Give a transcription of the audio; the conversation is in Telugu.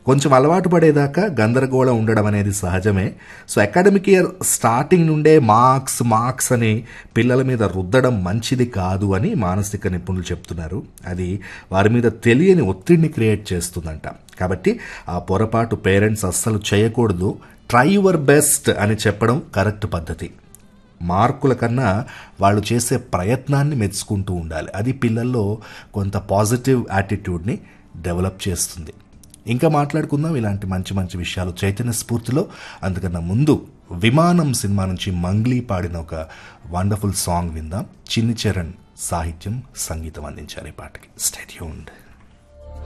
కొంచెం అలవాటు పడేదాకా గందరగోళం ఉండడం అనేది సహజమే సో అకాడమిక్ ఇయర్ స్టార్టింగ్ నుండే మార్క్స్ మార్క్స్ అని పిల్లల మీద రుద్దడం మంచిది కాదు అని మానసిక నిపుణులు చెప్తున్నారు అది వారి మీద తెలియని ఒత్తిడిని క్రియేట్ చేస్తుందంట కాబట్టి ఆ పొరపాటు పేరెంట్స్ అస్సలు చేయకూడదు ట్రై యువర్ బెస్ట్ అని చెప్పడం కరెక్ట్ పద్ధతి మార్కుల కన్నా వాళ్ళు చేసే ప్రయత్నాన్ని మెచ్చుకుంటూ ఉండాలి అది పిల్లల్లో కొంత పాజిటివ్ యాటిట్యూడ్ని డెవలప్ చేస్తుంది ఇంకా మాట్లాడుకుందాం ఇలాంటి మంచి మంచి విషయాలు చైతన్య స్ఫూర్తిలో అందుకన్నా ముందు విమానం సినిమా నుంచి మంగ్లీ పాడిన ఒక వండర్ఫుల్ సాంగ్ విందాం చిన్ని చరణ్ సాహిత్యం సంగీతం అందించారు ఈ పాటకి స్టేట్యూన్డ్